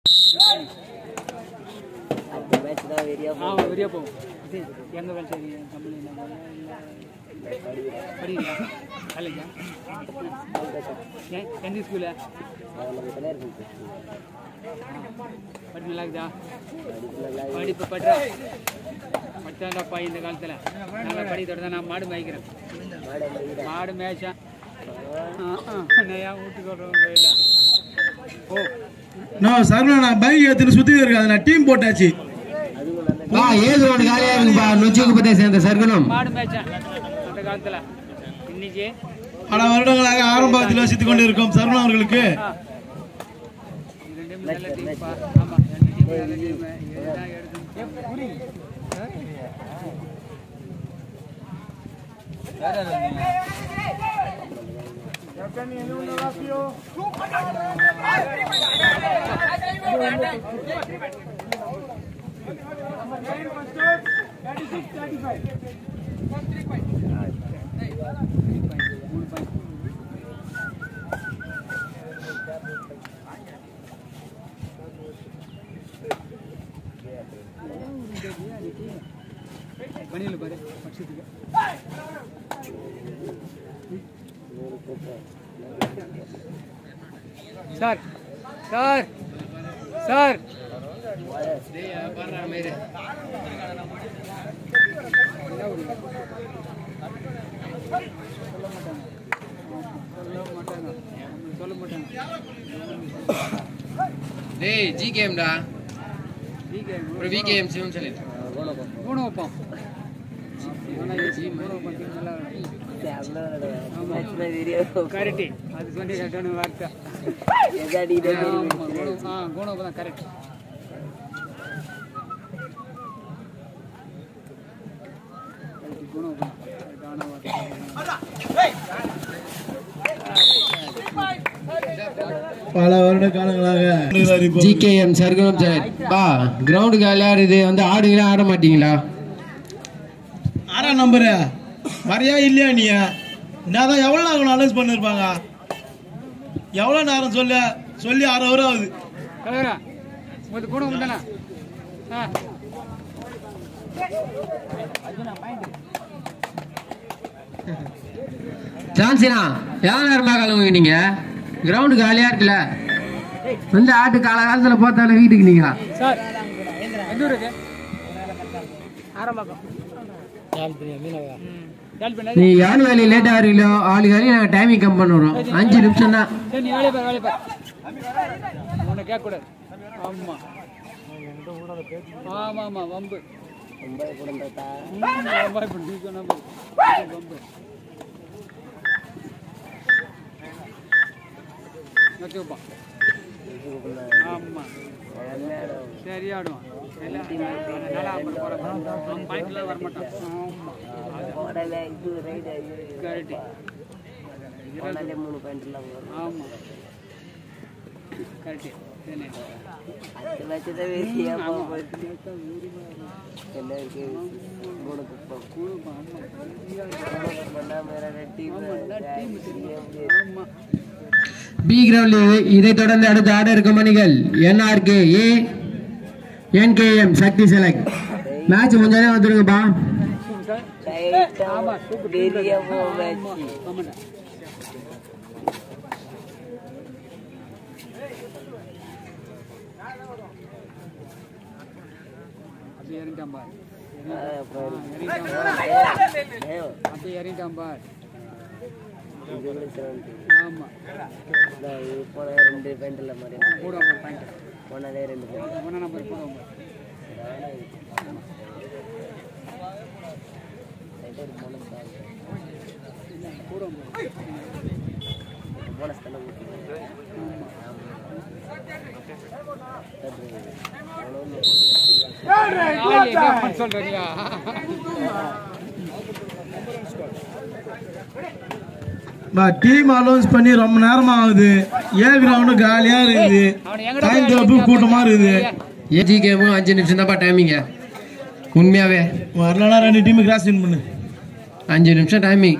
அடுத்த மேட்ச் தான் வெறியா ஆமா வெளியே போவோம் இது எங்க வேலை செய்றீங்க கம்பெனி படிக்கிறீங்களா காலேஜா ஏன் எந்த ஸ்கூலு நம்ம தனியார் இருக்கு படிப்பு நல்லா இருக்குதா படிப்பு நல்லா படிப்பு படுறா படிச்சாங்கப்பா இந்த காலத்தில் நல்லா படிக்கிறத தான் நான் மாடு மேய்க்கிறேன் மாடை மயிரா மாடு மேய்ச்சேன் நையா வீட்டுக்கு வர்றவங்க கையில் ஓ நான் சரவணா நான் பைக் எடுத்துட்டு சுத்தி இருக்காது நான் டீம் போட்டாச்சு அதுவும் நல்ல பா ஏது ரோடு காலியா இருக்குப்பா நொச்சி குப்பத்தை சேர்ந்த சர்க்கனம் மாடு மேய்ச்சேன் அந்த காலத்தில் இன்னைக்கு பல வருடங்களாக ஆரம்பத்தில் வசித்துக் கொண்டு இருக்கோம் சரவணா அவர்களுக்கு ஆ. இது ரெண்டு நல்ல டீம்ப்பா ஆமாம் ரெண்டு டீம் நல்ல டீம் இதுதான் எடுக்கணும் மூணு பாயிண்ட் பணியில் பாரு பட்சத்துக்கு சார் சார் சார் சொல்ல மாட்டாங்க சொல்ல மாட்டாங்க டேய் ஜிகேம்டா வீக்கே ஒரு விகேஎம் சிவம் சொல்லிட்டு மூணு வைப்போம் ஆனால் மூணு வைப்போம் நல்லா மேட்ச் தான் வெறியா கரெக்டு அது சொல்லி கரெக்டான வார்த்தை எதாடி ஆமா, குணம் ஆ குணம் தான் கரெக்ட் குணம் கரெக்டான வார்த்தை பல வருட காலங்களாக ஜிகேஎம் சர்க்கனம் சார் பா கிரவுண்டு காலியா இருக்குது வந்து ஆடுங்களா ஆட மாட்டீங்களா ஆறாம் நம்பரு வரையா இல்லையா நீ நான் எவ்வளோ நேரம் அனௌன்ஸ் பண்ணிருப்பாங்க எவ்வளோ நேரம் சொல்ல சொல்லி அரை ஹவர் ஆகுது கலவரா உங்களுக்கு குணம் உண்டானா ஆ சான்சினா எவ்வளோ நேரமா கிளம்புங்க நீங்க கிரவுண்டு காலியா இருக்குல்ல வந்து ஆட்டு கால காலத்துல போத்தாலும் வீட்டுக்கு நீங்களா சார் எந்த ஊர் இது கால் பண்ண நீ எவ்வளோ வேலையை லேட்டாக வரீங்களோ ஆளு வேலையை நாங்கள் டைமிங் கம் பண்ணுறோம் அஞ்சு நிமிஷம் தான் சரி நீ வேலையை பாரு வேலையை பாரு உன்னை கேட்கக்கூடாது ஆமா ஆமா ஆமா வம்பு ரொம்ப குடும்பத்தா ம், வம்பா இப்படி நீ சொன்ன பாரு. இது வம்பு வச்சு வைப்பான் ஆமா சரி ஆடுவான் அதனால அப்புறம் போறான் அவன் பாயிண்ட்ல வர மாட்டான் ஆமா போடல இது ரைட் கரெக்ட் போனாலே மூணு பாயிண்ட்லாம் வரும் ஆமா கரெக்ட் சரி அடுத்த மேட்ச் தான் வெறியா போகுது என்ன இருக்கு மூணு குப்பம் பண்ணா மேல டீம் ஆமா பி கிரவுண்டில் இதைத் தொடர்ந்து அடுத்த ஆட இருக்கும் அணிகள் என்ஆர்கே ஏ என்கேஎம் சக்தி செலக்ட் மேட்ச் முடிஞ்சாலே வந்துருங்கப்பா ஆமா வெறியா போகும் மேட்ச் ஆமாண்ணா அப்படியே இறங்கிட்டான் பார் அப்படியே இறங்கிட்டான் பார் ஆமா போன ரெண்டு பாயிண்ட்ல மாதிரி போடுவாங்க பாயிண்ட் போனாலே ரெண்டு பாயிண்ட் ஒன்றா நம்பர் போடுவாங்க போடுவாங்க போனஸ் தானே ஆள் என்ன பண்ண சொல்றீங்களா டீம் அனௌன்ஸ் பண்ணி ரொம்ப நேரமா ஆகுது ஏ கிரவுண்டு காலியா இருக்குது அவனை எங்கடா டைம் தப்பு கூட்டமா இருக்குது ஏஜி கேமும் அஞ்சு நிமிஷம் தான்ப்பா டைமிங்க உண்மையாவே வரலன்னா ரெண்டு டீம் கிராஸ் வின் பண்ணு அஞ்சு நிமிஷம் டைமிங்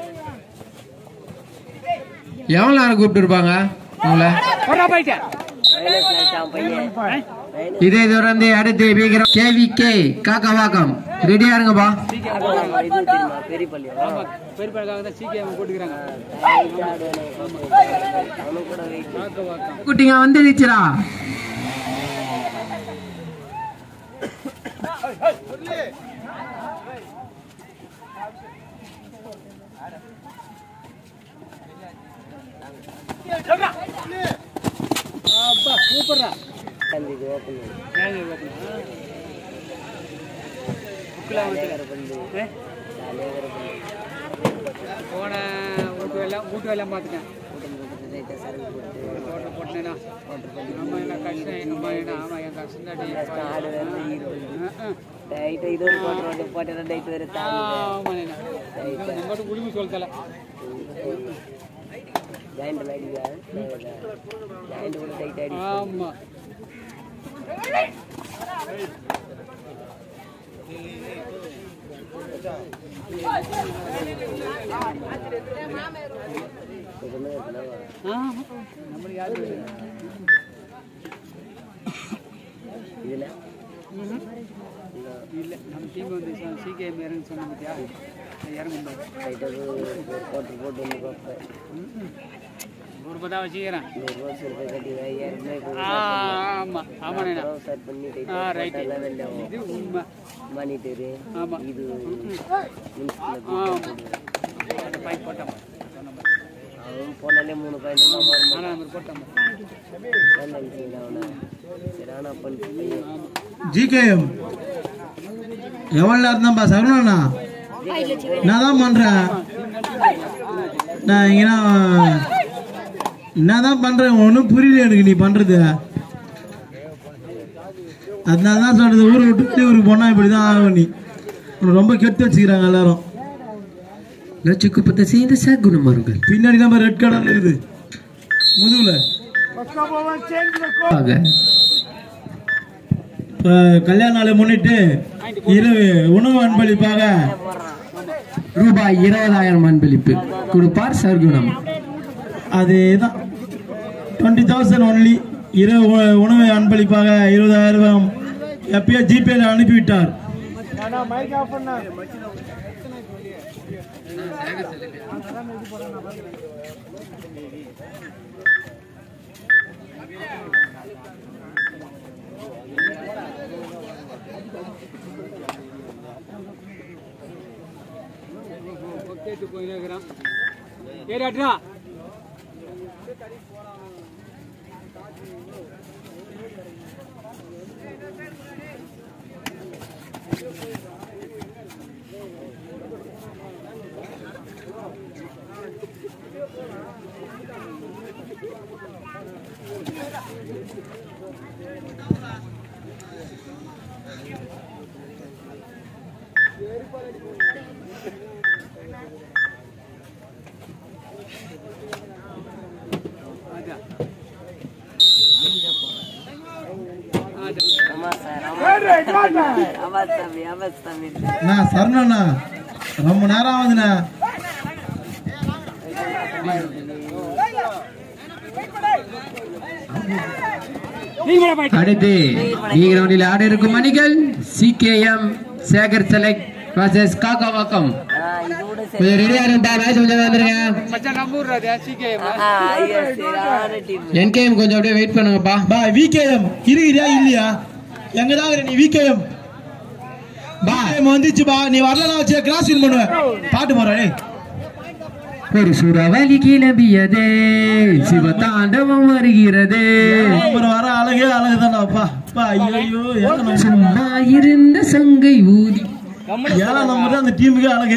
எவ்வளோ நேரம் கூப்பிட்டு இருப்பாங்க உங்களை போடா போயிட்டேன் மைனஸ்ல வச்சான் பையன் மைனஸ் இதை தொடர்ந்து அடுத்து பி கிரவுண்ட் கேவி கே காக்கவாக்கம் ரெடியா இருங்கப்பா ஆடுவாங்க, இது தெரியுமா பெரிய பள்ளியம் பெருப்பாளுக்காக தான் சீக்கிரம் போட்டுக்கிறாங்க அவனுக்கு கூட வெயிட் பார்க்க பார்க்க குட்டிங்க வந்துடுச்சுடா அப்பா சூப்பர்ரா தம்பிக்கு ஓப்பன் ஏங்க ஓப்பனா புக்கில் வந்து பண்ணு ஏ ஜாலியாக வேற பண்ணு போன வீட்டு வேலைலாம் வீட்டு வேலைலாம் பார்த்துட்டேன் கூட்டம் போட்டு லைட்டாக சரக்கு போட்டு தோட்டம் போட்டேன்னா ஆமாம் என்ன கஷ்டம் அம்மா என்ன ஆமாம் என் கஷ்டம் தான் கஷ்டம் ஆடு வேற ஈடு டைட்டாக இது போட்டு போட்டு டைட் வேற தாங்க ஆமாம் என்ன உங்கள்கிட்ட உரிமை சொல்லத்தல ஜாயிண்ட் அடிக்கா ஜாயிண்ட் கூட டைட் அடி ஆமாம் ஆமாம் நம்மளுக்கு யாரு இதில் இல்லை நம்ம டீம் வந்து சிகேஎம் இறங்க சொன்ன பார்த்தியா இறங்க முடியாது டைட்டாக போட்டு போட்டு வந்து பார்ப்பேன் நூறு ரூபாய் தான் வச்சுக்கிறேன் நூறு ரோஸ் ரூபாய் கட்டி ஐயாயிரம் ரூபாய் ஆமாம் ஆமாண்ணா ஸ்டார்ட் பண்ணி ஆ டைட்டாக ரைட்டு எல்லாம் வெளில இது உண்மை மானிட்டரு ஆமாம் இது ஆ அந்த பைப் போட்டோம் சொன்ன மாதிரி அவன் போனாலே மூணு பாயிண்ட் தான் வரும் ஆனால் நம்ம போட்டோம் நினைச்சீங்க அவனை சரி ஆனால் பண்ணிட்டு ஜிகேஎம் எவ்வளோ நேரம் தான்ப்பா சரவணா நான் தான் பண்ணுறேன் நான் இங்கன்னா என்ன தான் பண்ணுறேன் ஒன்றும் புரியல எனக்கு நீ பண்ணுறது அதனால தான் சொல்கிறது ஊரை விட்டு வெளிய ஊருக்கு போனால் இப்படி தான் ஆகும் நீ உன்னை ரொம்ப கெட்டு வச்சுக்கிறாங்க எல்லாரும் லட்சக்குப்பத்தை செய்த சகுணமார்கள் பின்னாடி நம்ம ரெட் கலர் இருக்குது முதுகுல இப்போ கல்யாண நாளை முன்னிட்டு இரவு உணவு அன்பளிப்பாக ரூபாய் இருபதாயிரம் அன்பளிப்பு கொடுப்பார் சர்க்குணம் அதேதான் டுவெண்ட்டி தௌசண்ட் ஒன்லி இரவு உண- உணவு அன்பளிப்பாக இருபதாயிரம் எப்பயோ ஜிபேல அனுப்பிவிட்டார் கேட்டு போயினே இருக்கிறான் ஏறி அட்ரா அதான் அதான் ஆமா சார் ஆமா சாமி ஆமா சாமி நான் சரணண்ணா ரொம்ப நேரம் ஆகுதுண்ணா அடுத்து பி கிரவுண்டில் ஆட இருக்கும் அணிகள் சிகேஎம் சேகர் செலக்ட் வர்சஸ் காக்காவாக்கம் ஆ இது கூட சரி கொஞ்சம் ரெடியா இருந்தா மேட்ச் கொஞ்சம் வந்துருங்க மச்சான் நம்ம ஊர் அது சீக்கிரம் ஆ ஐயா சரியான டீம் என்கேஎம் கொஞ்சம் அப்படியே வெயிட் பண்ணுங்கப்பா பா விகேஎம் இருக்கிறியா இல்லையா எங்க தான் இருக்கிற நீ விகேஎம் பா வந்துச்சு பா நீ வரலனா வச்சு கிராஸ் வின் பண்ணுவேன் பாட்டு போறேன் ஏய் ஒரு சுறவலி கிளம்பியதே சிவதாண்டவம் வருகிறதே அப்புறம் வர அழகே அழகு தானே பா ஐயோ ஏழை சும்மா இருந்த சங்கை ஊதி ஏழை நம்பர் அந்த டீமுக்கே அழகு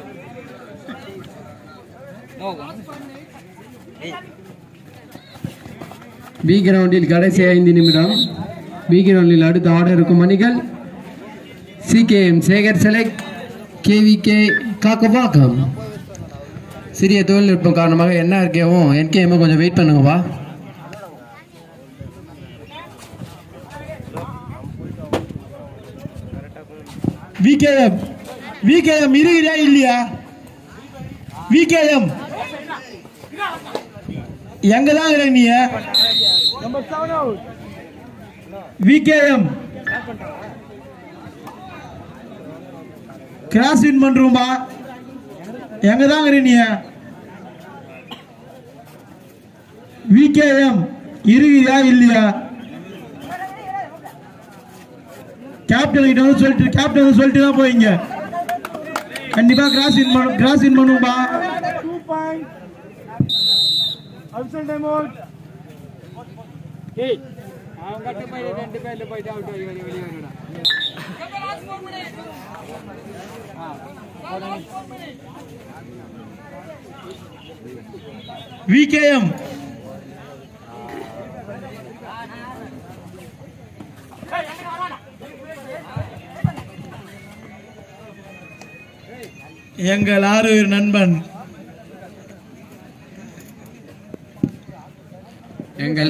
பி கிரவுண்டில் கடைசி ஐந்து நிமிடம் பி கிரவுண்டில் அடுத்த ஆர்டர் இருக்கும் அணிகள் சிகேஎம் சேகர் செலக்ட் கேவிகே காக்கவாக்கம் சிறிய தொழில்நுட்பம் காரணமாக என்ன இருக்கேவும் என்கேஎம் கொஞ்சம் வெயிட் பண்ணுங்கப்பா விகேஎம் விகேஎம் இருக்கிறியா இல்லையா விகேஎம் எங்க தான் இருக்கிற நீ விகேஎம் கிராஸ் வின் பண்றோம்பா எங்க தான் இருக்கிற நீ விகேஎம் இருக்கியா இல்லையா கேப்டன் கிட்ட வந்து சொல்லிட்டு கேப்டன் வந்து சொல்லிட்டு தான் போவீங்க கண்டிப்பா கிராஸ் இன் பண்ணும் கிராஸ் இன் பண்ணும்பா ஏய் அவங்க கட்ட போய் ரெண்டு பேர்ல போயிட்டு அவுட் வெளியே வெளியே வருடா விகேஎம் எங்கள் ஆறுயிர் நண்பன் எங்கள்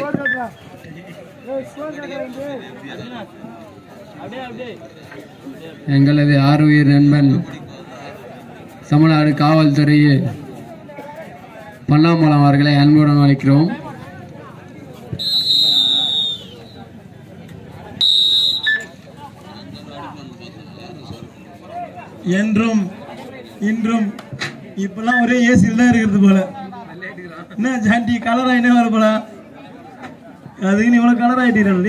எங்களது ஆறுயிர் நண்பன் தமிழ்நாடு காவல்துறையில் பன்னாமலம் அவர்களை அன்புடன் அழைக்கிறோம் என்றும் இன்றும் இப்பெல்லாம் ஒரே ஏசியில் தான் இருக்கிறது போல என்ன ஜாண்டி கலர் ஆயினே வர போல அதுக்கு நீ இவ்வளவு கலர் ஆயிட்டீரல்டி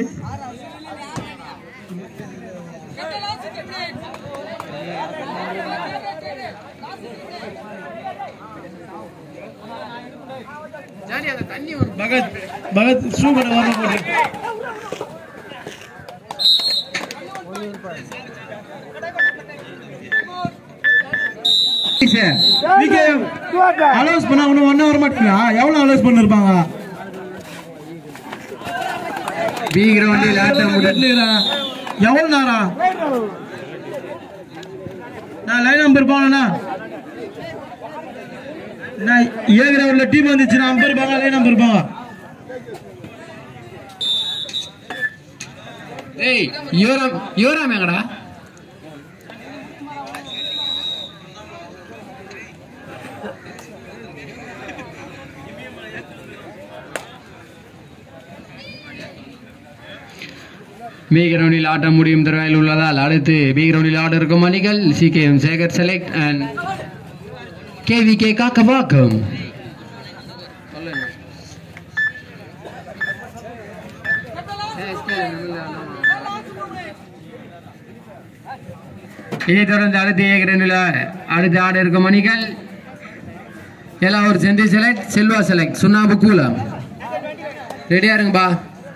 பகத் பகத் ஷூ கடை வரணும் போட்டு அலோஸ் பண்ணா ஒன்றும் ஒன்றும் வர மாட்டீங்களா எவ்வளோ அலோஸ் பண்ணிருப்பாங்க பி கிரவுண்டில் ஆட்டம் முடிந்து எவ்வளோ நேரம் நான் லைன் நம்பர் போனேண்ணா நான் ஏ கிரவுண்ட்ல டீம் வந்துச்சுன்னா ஐம்பது இருப்பாங்க லைன் நம்பர் இருப்பாங்க ஏய் யுவராம் யுவராம் எங்கடா பி கிரவுண்டில் ஆட்டம் முடியும் தருவாயில் உள்ளதால் அடுத்து பி கிரவுண்டில் ஆட இருக்கும் அணிகள் C K M Sekar select and K V K காக்கவாக்கம் இதைத் தொடர்ந்து அடுத்து ஏ கிரவுண்டில் அடுத்து ஆட இருக்கும் அணிகள் எல்லாம் ஒரு செந்தி செலக்ட் செல்வா செலக்ட் சுண்ணாம்பு கூலம் ரெடியா இருங்கப்பா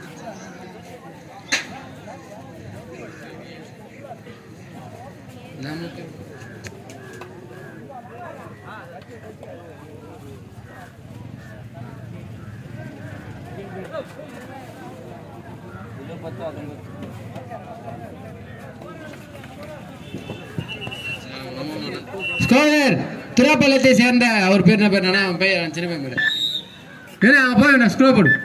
ஸ்கோலர் திராப்பள்ளத்தை சேர்ந்த அவர் பேர் என்ன பேர் நானே அவன் பேர் சின்ன பையன் பேர் ஏன்னா அவன் போய் நான் ஸ்க்ரோ போடு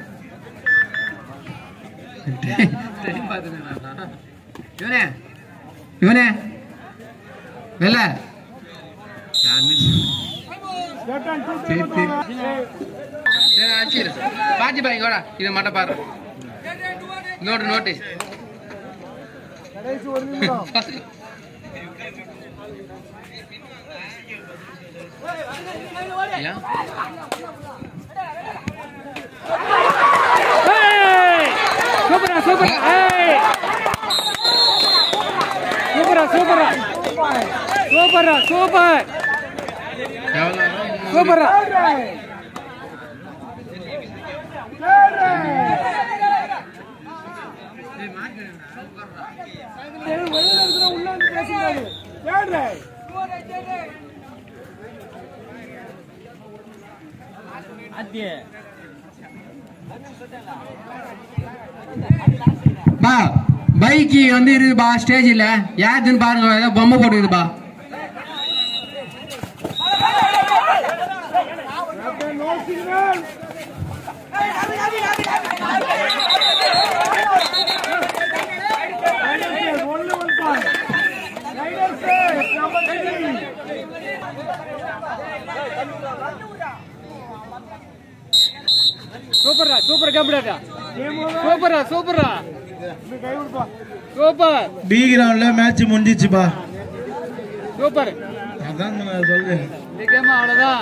இவனே இவனே வெள்ள பாட்டி பாய் கூட இதை மட்டும் பாரு நோட்டு நோட்டு ஏன் சூப்பரா சூப்பரா ஏய் சூப்பரா சூப்பரா சூப்பரா சூப்பர் எவ்வளோ சூப்பரா பா பைக்கு வந்து இருக்குப்பா ஸ்டேஜில் யாருதுன்னு பாருங்க ஏதோ பொம்மை போட்டுக்குதுப்பா சூப்பர்ரா சூப்பர் கம்ப்ளீட்டா சூப்பர்ரா சூப்பர்ரா சூப்பர் பி கிரவுண்ட்ல மேட்ச் முடிஞ்சிச்சுப்பா சூப்பர் அதான் நான் சொல்றேன் இந்த கேம் அவ்வளவுதான்